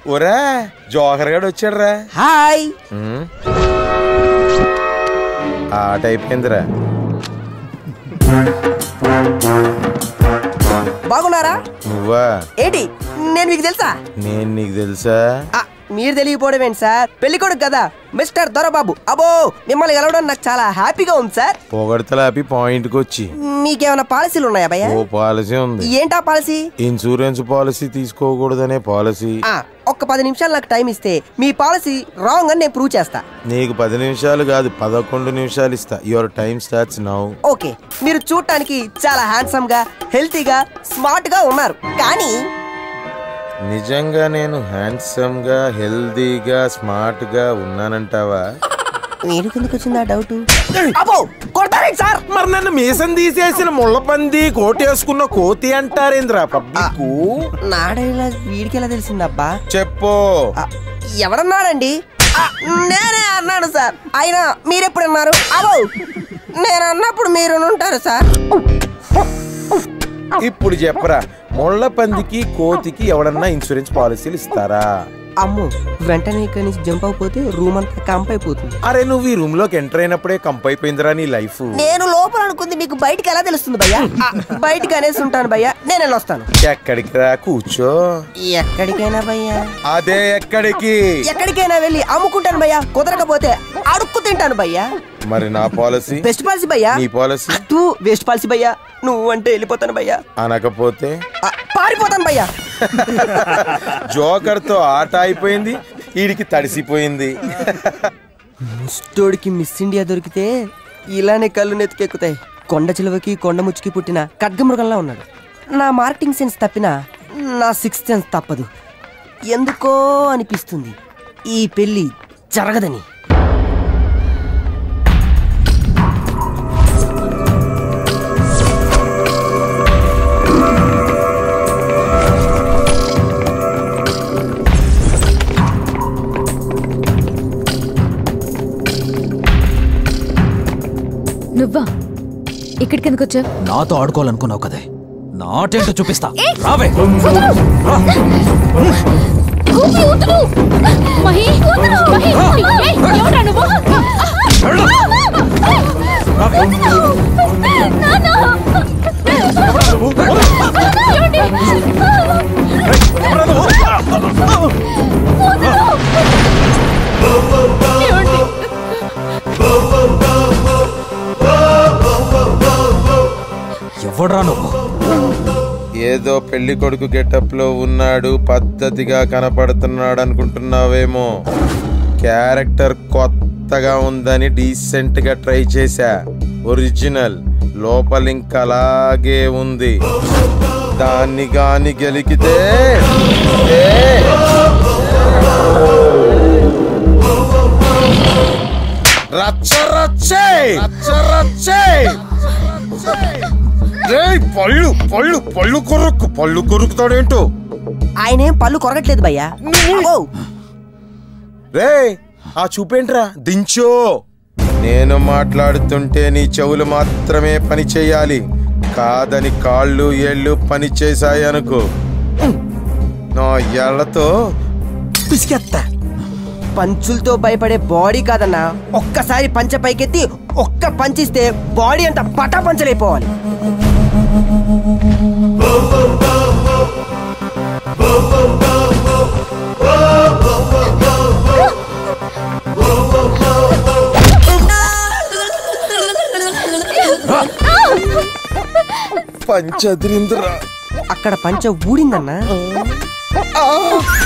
ఒరా జోహర్ గడు వచ్చాడురా హాయ్ ఉమ్. ఆట అయిపోయిందిరా బాగున్నారా నువ్వా ఏంటి నేను మీకు తెలుసా నేను నీకు తెలుసా ఆ, మీరు తెలియకపోవడం ఏంటి సార్ పెళ్లి కొడుకు కదా మిస్టర్ దొరబాబు అబో మిమ్మల్ని కలవడం నాకు చాలా హ్యాపీగా ఉంది సార్ పొగడతలాపి పాయింట్కి వచ్చి మీకేమైనా పాలసీలు ఉన్నాయా భయ్య ఓ పాలసీ ఉంది ఏంటా పాలసీ ఇన్సూరెన్స్ పాలసీ తీసుకోకూడదనే పాలసీ ఆ, ఒక్క పది నిమిషాలు నాకు టైం ఇస్తే మీ పాలసీ రాంగ్ అని నేను ప్రూవ్ చేస్తా నీకు పది నిమిషాలు కాదు పదకొండు నిమిషాలు ఇస్తా your time starts now okay మీరు చూడటానికి చాలా హ్యాండ్సమ్ గా హెల్తీగా స్మార్ట్ గా ఉన్నారు కానీ నిజంగా నేను హ్యాండ్సమ్ గా హెల్దీగా స్మార్ట్ గా ఉన్నానంటావా మీరు కిందకి వచ్చిందా డౌట్ అబ్బో కొడతారేంటి సార్ మరి నన్ను మీసం తీసేసిన ముళ్ళపంది కోటేసుకున్న కోతి అంటారేంద్రా పబ్లిక్ నా డైలాగ్ వీడికి ఎలా తెలిసిందబ్బా చెప్పు ఆ, ఎవడన్నాడండి ఆ, నేనే అన్నాను సార్ అయినా మీరెప్పుడన్నారు అగో నేను అన్నప్పుడు మీరు ఉంటారు సార్ ఇప్పుడు చెప్పరా ముళ్ళ పందికి కోతికి ఎవడన్నా ఇన్సూరెన్స్ పాలసీలు ఇస్తారా అమ్ము వెంటనే ఇక్కడి నుంచి జంప్ అయిపోతే రూమ్ అంతా కంప్ అయిపోతుంది అరే నువ్వు ఈ రూమ్ లోకి ఎంటర్ అయినప్పుడే కంప్ అయిపోయిందిరా నీ లైఫ్ నేను లోపల అనుకుంది మీకు బయటికి ఎలా తెలుస్తుంది భయ్యా ఆ, బయటికి అనేసి ఉంటాను భయ్యా నేను వెళ్ళొస్తాను ఎక్కడికి రా కూర్చో ఎక్కడికైనా భయ్యా అదే ఎక్కడికి ఎక్కడికైనా వెళ్ళి అమ్ముకుంటాను భయ్యా కుదరకపోతే అడుక్కు తింటాను భయ్యా మరి నా పాలసీ బెస్ట్ పాలసీ భయ్యా నీ పాలసీ టూ వేస్ట్ పాలసీ భయ్యా నువ్వు అంటే వెళ్ళిపోతాను భయ్యా అనకపోతే ఆ, పారిపోతాను భయ్యా జోకర్ తో ఆట అయిపోయింది వీడికి తడిసిపోయింది ముస్టోడికి మిస్ ఇండియా దొరికితే ఇలానే కళ్ళు నెత్తికెక్కుతాయి కొండ చిలువకి కొండ ముచ్చుకి పుట్టిన ఖడ్గమృగంలా ఉన్నాడు నా మార్కెటింగ్ సెన్స్ తప్పినా నా సిక్స్త్ సెన్స్ తప్పదు ఎందుకో అనిపిస్తుంది ఈ పెళ్లి జరగదని నువ్వా ఇక్కడికి ఎందుకు వచ్చావు నాతో ఆడుకోవాలనుకున్నావు కదే నాటేంటో చూపిస్తా రావే ఊపి ఊతులు! మహి, మహి, ఏయ్, ఎవడ్రా నువ్వు? నాన్న! ఏమండి? ఏమండి? ఎవడ్రా నువ్వు ఏదో పెళ్లి కొడుకు గెటప్ లో ఉన్నాడు పద్ధతిగా కనపడుతున్నాడు అనుకుంటున్నావేమో క్యారెక్టర్ కొత్తగా ఉందని డీసెంట్ గా ట్రై చేశా ఒరిజినల్ లోపల ఇంకా అలాగే ఉంది దాన్ని గాని గెలికితే ఏ! రచ్చ రచ్చే రచ్చ రచ్చే రేయ్, పళ్ళు పళ్ళు పళ్ళు కొరుక్కు పళ్ళు కొరుకుతాడేంటో ఆయన ఏం పళ్ళు కొరగట్లేదు భయ్యా ఓ రే ఆ చూపేంట్రా దించో నేను మాట్లాడుతుంటే నీ చెవులు మాత్రమే పని చేయాలి కాదని కాళ్ళు ఏళ్ళు పని చేశాయి అనుకో నా ఏళ్లతో పిసికెత్తా పంచులతో భయపడే బాడీ కాదన్నా ఒక్కసారి పంచ పైకెత్తి ఒక్క పంచిస్తే బాడీ అంతా పటా పంచలైపోవాలి పంచద్రింద్ర అక్కడ పంచ ఊడిందన్నా